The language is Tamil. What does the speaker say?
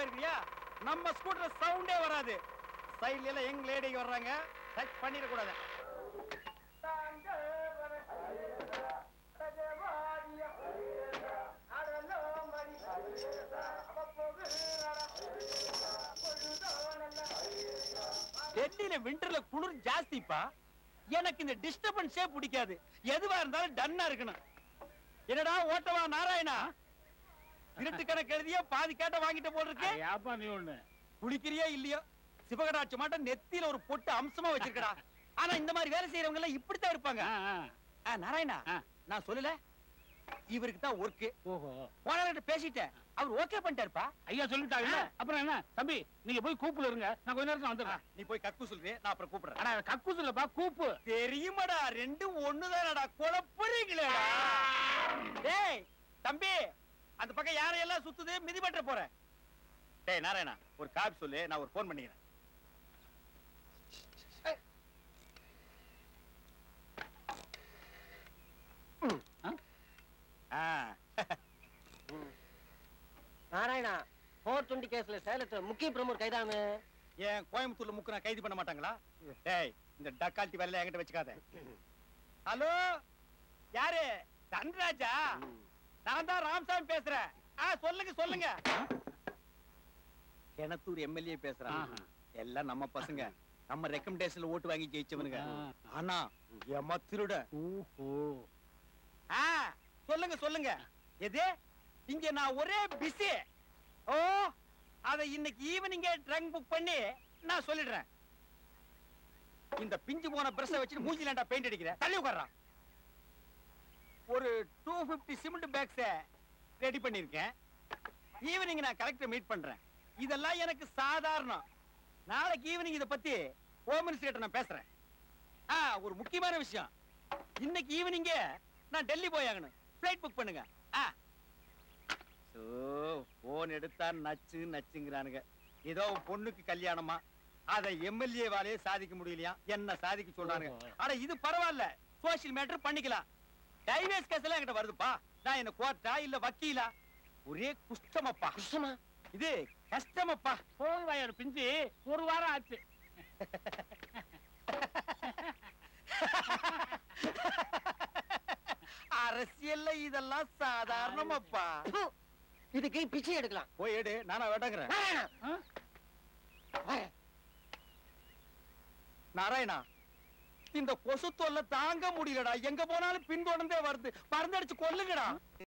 போயிருக்கியா நம்ம ஸ்கூட்டர் சவுண்டே வராது சைடுல எல்லாம் யங் லேடி வர்றாங்க டச் பண்ணிட கூடாது டெல்லியில விண்டர்ல குளிர் ஜாஸ்திப்பா எனக்கு இந்த டிஸ்டர்பன்ஸே பிடிக்காது எதுவா இருந்தாலும் டன்னா இருக்கணும் என்னடா ஓட்டவா நாராயணா இருட்டு கணக்கு எழுதிய பாதி கேட்ட வாங்கிட்டு போல் இருக்கு ஏப்பா நீ ஒண்ணு குளிக்கிறியோ இல்லையோ சிவகடாட்சி மாட்டம் நெத்தியில ஒரு பொட்டு அம்சமா வச்சிருக்கடா ஆனா இந்த மாதிரி வேலை செய்யறவங்க எல்லாம் இப்படித்தான் இருப்பாங்க ஆ, ஆ. ஆ, நாராயணா ஆ. நான் சொல்லல இவருக்கு தான் ஒர்க்கு ஓஹோ போனவர்கிட்ட பேசிட்டேன் அவர் ஓகே பண்ணிட்டாருப்பா ஐயா சொல்லிட்டாங்கல்ல அப்புறம் என்ன தம்பி நீங்க போய் கூப்புல இருங்க நான் கொஞ்ச நேரத்துல ஆ, வந்துடுறேன் நீ போய் கக்கு சொல்றே நான் அப்புறம் கூப்பிடுறேன் அடா கக்கூஸ் இல்லப்பா கூப்பு தெரியுமாடா ரெண்டும் ஒண்ணுதானடா குழப்பறீங்களேடா டேய் தம்பி அந்த பக்கம் யாரையெல்லாம் சுத்துது மிதிபட்ட போறேன் டேய் நாராயணா ஒரு காப்பி சொல்லு நான் ஒரு ஃபோன் பண்ணிக்கிறேன் ஆ நாராயணா போர் டுவெண்டி கேஸ்ல சேலத்துல முக்கிய பிரமுகர் கைதாமே ஏன் கோயம்புத்தூர்ல முக்கு நான் கைது பண்ண மாட்டாங்களா டேய் இந்த டக்கால்ட்டி வேலையில என்கிட்ட வச்சுக்காத ஹலோ யாரு தன்ராஜா நான் தான் ராமசாமி பேசுறேன் ஆ சொல்லுங்க சொல்லுங்க கிணத்தூர் எம்எல்ஏ பேசுறான் ஆஹா. எல்லாம் நம்ம பசங்க நம்ம ரெக்கமெண்டேஷன்ல ஓட்டு வாங்கி ஜெயிச்சவனுங்க ஆ. ஆனா ஏமா திருட ஓஹோ ஆ சொல்லுங்க சொல்லுங்க எது இங்க நான் ஒரே பிஸி ஓ அத இன்னைக்கு ஈவினிங் ட்ரங்க் புக் பண்ணி நான் சொல்லிடுறேன் இந்த பிஞ்சு போன பிரஷ வச்சு மூஞ்சிலாண்டா பெயிண்ட் அடிக்கிறேன் தள்ளி உட்கார்றான் ஒரு two fifty cement bags ready பண்ணிருக்கேன் ஈவினிங் நான் கலெக்டர் மீட் பண்றேன் இதெல்லாம் எனக்கு சாதாரணம் நாளைக்கு ஈவினிங் இத பத்தி ஹோம் மினிஸ்டர் நான் பேசுறேன் ஆ ஒரு முக்கியமான விஷயம் இன்னைக்கு ஈவினிங்கே நான் டெல்லி போயாகணும் ஃப்ளைட் புக் பண்ணுங்க ஆ சோ போன் எடுத்தா நச்சு நச்சுங்கிறானுங்க ஏதோ உன் பொண்ணுக்கு கல்யாணமா அத எம்எல்ஏ வாலே சாதிக்க முடியலையா என்ன சாதிக்க சொல்றானுங்க ஓஹோ. ஆனா இது பரவாயில்ல சோஷியல் மேட்டர் பண்ணிக்கலாம் டைவேஸ் கேஸ் எல்லாம் என்கிட்ட வருதுப்பா நான் என்ன கோர்ட்டா இல்ல வக்கீலா ஒரே குஷ்டமப்பா குஷ்டமா இது கஷ்டமப்பா போன் வயர் பிஞ்சு ஒரு வாரம் ஆச்சு அரசியல்ல இதெல்லாம் சாதாரணமாப்பா ப்பு. இதுக்கு பிச்சை எடுக்கலாம் போய் எடு நானா வேட்டங்கிறேன் நாராயணா ஆ? வரேன். நாராயணா இந்த கொசு தொல்லை தாங்க முடியலடா எங்க போனாலும் பின்தொடர்ந்தே வருது மருந்தடிச்சு கொல்லுங்கடா